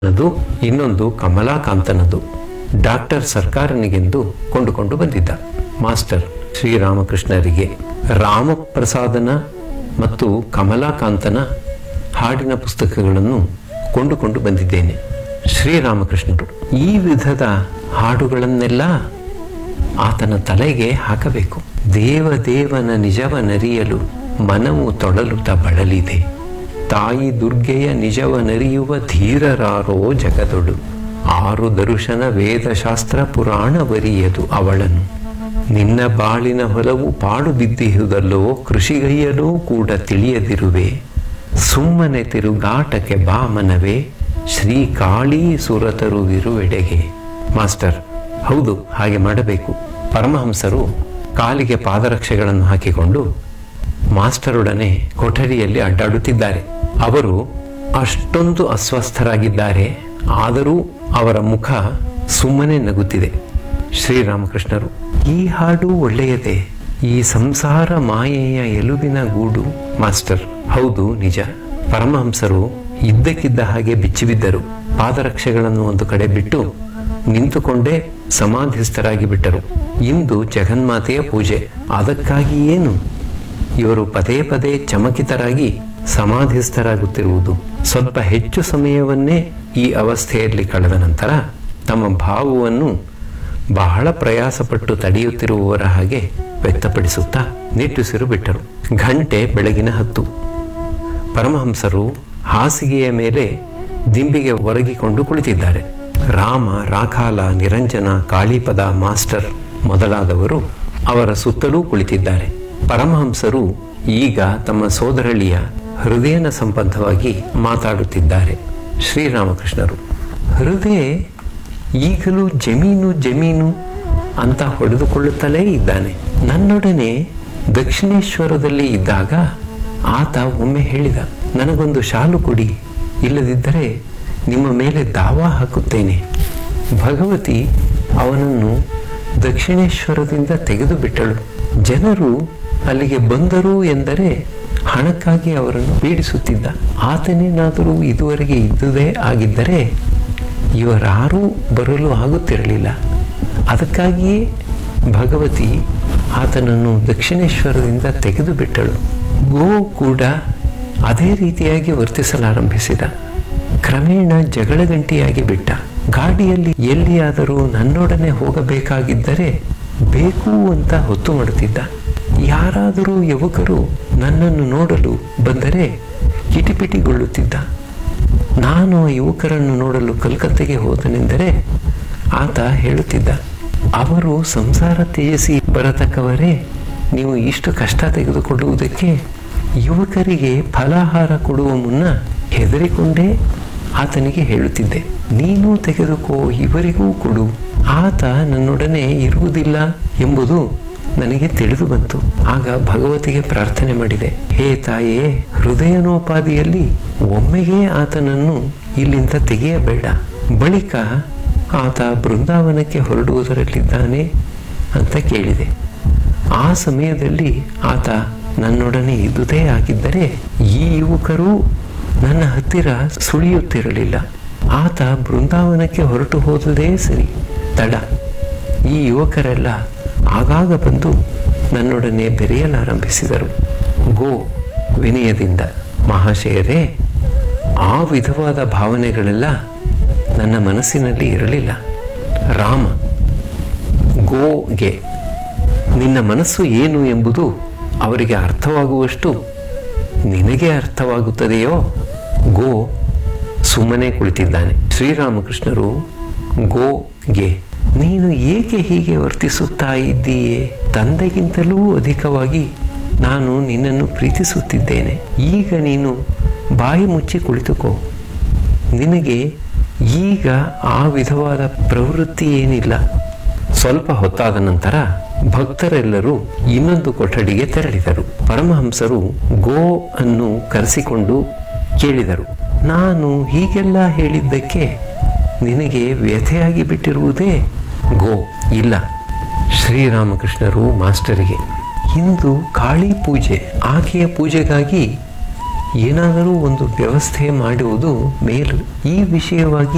ಅದು ಇನ್ನೊಂದು ಕಮಲಾಕಾಂತನದು ಡಾಕ್ಟರ್ ಸರ್ಕಾರನಿಗೆಂದು ಕೊಂಡುಕೊಂಡು ಬಂದಿದ್ದ ಮಾಸ್ಟರ್ ಶ್ರೀರಾಮಕೃಷ್ಣರಿಗೆ ರಾಮಪ್ರಸಾದನ ಮತ್ತು ಕಮಲಾಕಾಂತನ ಹಾಡಿನ ಪುಸ್ತಕಗಳನ್ನು ಕೊಂಡುಕೊಂಡು ಬಂದಿದ್ದೇನೆ ಶ್ರೀರಾಮಕೃಷ್ಣರು ಈ ವಿಧದ ಹಾಡುಗಳನ್ನೆಲ್ಲ ಆತನ ತಲೆಗೆ ಹಾಕಬೇಕು ದೇವದೇವನ ನಿಜವನರಿಯಲು ಮನವು ತೊಡಲುತ ಬಳಲಿದೆ ತಾಯಿ ದುರ್ಗೆಯ ನಿಜವನರಿಯುವ ಧೀರರಾರೋ ಜಗದೊಳು ಆರು ದರುಶನ ವೇದಶಾಸ್ತ್ರ ಪುರಾಣವರಿಯದು ಅವಳನು ನಿನ್ನ ಬಾಳಿನ ಹೊಲವು ಪಾಡು ಬಿದ್ದಿಹುದಲ್ಲೋ ಕೃಷಿಗೈಯಲೂ ಕೂಡ ತಿಳಿಯದಿರುವೆ ಸುಮ್ಮನೆ ತಿರುಗಾಟಕ್ಕೆ ಬಾಮನವೇ ಶ್ರೀ ಕಾಳೀ ಸುರತರುವಿರುವೆಡೆಗೆ ಮಾಸ್ಟರ್ ಹೌದು ಹಾಗೆ ಮಾಡಬೇಕು ಪರಮಹಂಸರು ಕಾಲಿಗೆ ಪಾದರಕ್ಷೆಗಳನ್ನು ಹಾಕಿಕೊಂಡು ಮಾಸ್ಟರೊಡನೆ ಕೊಠಡಿಯಲ್ಲಿ ಅಡ್ಡಾಡುತ್ತಿದ್ದಾರೆ ಅವರು ಅಷ್ಟೊಂದು ಅಸ್ವಸ್ಥರಾಗಿದ್ದಾರೆ ಆದರೂ ಅವರ ಮುಖ ಸುಮ್ಮನೆ ನಗುತ್ತಿದೆ ಶ್ರೀರಾಮಕೃಷ್ಣರು ಈ ಹಾಡು ಒಳ್ಳೆಯದೇ ಈ ಸಂಸಾರ ಮಾಯೆಯ ಎಲುಬಿನ ಗೂಡು ಮಾಸ್ಟರ್ ಹೌದು ನಿಜ ಪರಮಹಂಸರು ಇದ್ದಕ್ಕಿದ್ದ ಹಾಗೆ ಬಿಚ್ಚಿಬಿದ್ದರು ಪಾದರಕ್ಷೆಗಳನ್ನು ಒಂದು ಕಡೆ ಬಿಟ್ಟು ನಿಂತುಕೊಂಡೇ ಸಮಾಧಿಸ್ಥರಾಗಿ ಬಿಟ್ಟರು ಇಂದು ಜಗನ್ಮಾತೆಯ ಪೂಜೆ ಅದಕ್ಕಾಗಿ ಏನು ಇವರು ಪದೇ ಪದೇ ಚಮಕಿತರಾಗಿ ಸಮಾಧಿಸ್ಥರಾಗುತ್ತಿರುವುದು ಸ್ವಲ್ಪ ಹೆಚ್ಚು ಸಮಯವನ್ನೇ ಈ ಅವಸ್ಥೆಯಲ್ಲಿ ಕಳೆದ ನಂತರ ತಮ್ಮ ಭಾವವನ್ನು ಬಹಳ ಪ್ರಯಾಸಪಟ್ಟು ತಡೆಯುತ್ತಿರುವವರ ಹಾಗೆ ವ್ಯಕ್ತಪಡಿಸುತ್ತಾ ನಿಟ್ಟುಸಿರು ಬಿಟ್ಟರು ಗಂಟೆ ಬೆಳಗಿನ ಹತ್ತು ಪರಮಹಂಸರು ಹಾಸಿಗೆಯ ಮೇಲೆ ದಿಂಬಿಗೆ ಒರಗಿಕೊಂಡು ಕುಳಿತಿದ್ದಾರೆ ರಾಮ ರಾಖಾಲ ನಿರಂಜನ ಕಾಳಿಪದ ಮಾಸ್ಟರ್ ಮೊದಲಾದವರು ಅವರ ಸುತ್ತಲೂ ಕುಳಿತಿದ್ದಾರೆ ಪರಮಹಂಸರು ಈಗ ತಮ್ಮ ಸೋದರಳಿಯ ಹೃದಯನ ಸಂಬಂಧವಾಗಿ ಮಾತಾಡುತ್ತಿದ್ದಾರೆ ಶ್ರೀರಾಮಕೃಷ್ಣರು ಹೃದಯ ಈಗಲೂ ಜಮೀನು ಜಮೀನು ಅಂತ ಹೊಡೆದುಕೊಳ್ಳುತ್ತಲೇ ಇದ್ದಾನೆ ನನ್ನೊಡನೆ ದಕ್ಷಿಣೇಶ್ವರದಲ್ಲಿ ಇದ್ದಾಗ ಆತ ಒಮ್ಮೆ ಹೇಳಿದ ನನಗೊಂದು ಶಾಲು ಕೊಡಿ ಇಲ್ಲದಿದ್ದರೆ ನಿಮ್ಮ ಮೇಲೆ ದಾವಾ ಹಾಕುತ್ತೇನೆ ಭಗವತಿ ಅವನನ್ನು ದಕ್ಷಿಣೇಶ್ವರದಿಂದ ತೆಗೆದು ಬಿಟ್ಟಳು ಜನರು ಅಲ್ಲಿಗೆ ಬಂದರು ಎಂದರೆ ಹಣಕ್ಕಾಗಿ ಅವರನ್ನು ಪೀಡಿಸುತ್ತಿದ್ದ ಆತನೇನಾದರೂ ಇದುವರೆಗೆ ಇದ್ದುದೇ ಆಗಿದ್ದರೆ ಇವರಾರೂ ಬರಲು ಆಗುತ್ತಿರಲಿಲ್ಲ ಅದಕ್ಕಾಗಿಯೇ ಭಗವತಿ ಆತನನ್ನು ದಕ್ಷಿಣೇಶ್ವರದಿಂದ ತೆಗೆದು ಬಿಟ್ಟಳು ಗೋ ಕೂಡ ಅದೇ ರೀತಿಯಾಗಿ ವರ್ತಿಸಲಾರಂಭಿಸಿದ ಕ್ರಮೇಣ ಜಗಳಗಂಟಿಯಾಗಿ ಬಿಟ್ಟ ಗಾಡಿಯಲ್ಲಿ ಎಲ್ಲಿಯಾದರೂ ನನ್ನೊಡನೆ ಹೋಗಬೇಕಾಗಿದ್ದರೆ ಬೇಕು ಅಂತ ಹೊತ್ತು ಮಾಡುತ್ತಿದ್ದ ಯಾರಾದರೂ ಯುವಕರು ನನ್ನನ್ನು ನೋಡಲು ಬಂದರೆ ಕಿಟಿಪಿಟಿಗೊಳ್ಳುತ್ತಿದ್ದ ನಾನು ಆ ಯುವಕರನ್ನು ನೋಡಲು ಕಲ್ಕತ್ತೆಗೆ ಹೋದನೆಂದರೆ ಆತ ಹೇಳುತ್ತಿದ್ದ ಅವರು ಸಂಸಾರ ತ್ಯಜಿಸಿ ಬರತಕ್ಕವರೇ ನೀವು ಇಷ್ಟು ಕಷ್ಟ ತೆಗೆದುಕೊಳ್ಳುವುದಕ್ಕೆ ಯುವಕರಿಗೆ ಫಲಾಹಾರ ಕೊಡುವ ಮುನ್ನ ಹೆದರಿಕೊಂಡೇ ಆತನಿಗೆ ಹೇಳುತ್ತಿದ್ದೆ ನೀನು ತೆಗೆದುಕೋ ಇವರಿಗೂ ಕೊಡು ಆತ ನನ್ನೊಡನೆ ಇರುವುದಿಲ್ಲ ಎಂಬುದು ನನಗೆ ತಿಳಿದು ಬಂತು ಆಗ ಭಗವತಿಗೆ ಪ್ರಾರ್ಥನೆ ಮಾಡಿದೆ ಹೇ ತಾಯೇ ಹೃದಯನೋಪಾದಿಯಲ್ಲಿ ಒಮ್ಮೆಗೆ ಆತನನ್ನು ಇಲ್ಲಿಂದ ತೆಗೆಯಬೇಡ ಬಳಿಕ ಆತ ಬೃಂದಾವನಕ್ಕೆ ಹೊರಡುವುದರಲ್ಲಿದ್ದಾನೆ ಅಂತ ಕೇಳಿದೆ ಆ ಸಮಯದಲ್ಲಿ ಆತ ನನ್ನೊಡನೆ ಇದ್ದುದೇ ಆಗಿದ್ದರೆ ಈ ಯುವಕರು ನನ್ನ ಹತ್ತಿರ ಸುಳಿಯುತ್ತಿರಲಿಲ್ಲ ಆತ ಬೃಂದಾವನಕ್ಕೆ ಹೊರಟು ಹೋದುದೇ ಸರಿ ತಡ ಈ ಯುವಕರೆಲ್ಲ ಆಗಾಗ ಬಂದು ನನ್ನೊಡನೆ ಬೆರೆಯಲಾರಂಭಿಸಿದರು ಗೋ ವಿನಯದಿಂದ ಮಹಾಶಯರೇ ಆ ವಿಧವಾದ ಭಾವನೆಗಳೆಲ್ಲ ನನ್ನ ಮನಸ್ಸಿನಲ್ಲಿ ಇರಲಿಲ್ಲ ರಾಮ ಗೋಗೆ ನಿನ್ನ ಮನಸ್ಸು ಏನು ಎಂಬುದು ಅವರಿಗೆ ಅರ್ಥವಾಗುವಷ್ಟು ನಿನಗೆ ಅರ್ಥವಾಗುತ್ತದೆಯೋ ಗೋ ಸುಮ್ಮನೆ ಕುಳಿತಿದ್ದಾನೆ ಶ್ರೀರಾಮಕೃಷ್ಣರು ಗೋಗೆ ನೀನು ಏಕೆ ಹೀಗೆ ವರ್ತಿಸುತ್ತಾ ಇದ್ದೀಯೇ ತಂದೆಗಿಂತಲೂ ಅಧಿಕವಾಗಿ ನಾನು ನಿನ್ನನ್ನು ಪ್ರೀತಿಸುತ್ತಿದ್ದೇನೆ ಈಗ ನೀನು ಬಾಯಿ ಮುಚ್ಚಿ ಕುಳಿತುಕೋ ನಿನಗೆ ಈಗ ಆ ವಿಧವಾದ ಪ್ರವೃತ್ತಿ ಏನಿಲ್ಲ ಸ್ವಲ್ಪ ಹೊತ್ತಾದ ನಂತರ ಭಕ್ತರೆಲ್ಲರೂ ಇನ್ನೊಂದು ಕೊಠಡಿಗೆ ತೆರಳಿದರು ಪರಮಹಂಸರು ಗೋ ಅನ್ನು ಕರೆಸಿಕೊಂಡು ಕೇಳಿದರು ನಾನು ಹೀಗೆಲ್ಲ ಹೇಳಿದ್ದಕ್ಕೆ ನಿನಗೆ ವ್ಯಥೆಯಾಗಿ ಬಿಟ್ಟಿರುವುದೇ ಗೋ ಇಲ್ಲ ಶ್ರೀರಾಮಕೃಷ್ಣರು ಮಾಸ್ಟರಿಗೆ ಇಂದು ಕಾಳಿ ಪೂಜೆ ಆಕೆಯ ಪೂಜೆಗಾಗಿ ಏನಾದರೂ ಒಂದು ವ್ಯವಸ್ಥೆ ಮಾಡುವುದು ಮೇಲು ಈ ವಿಷಯವಾಗಿ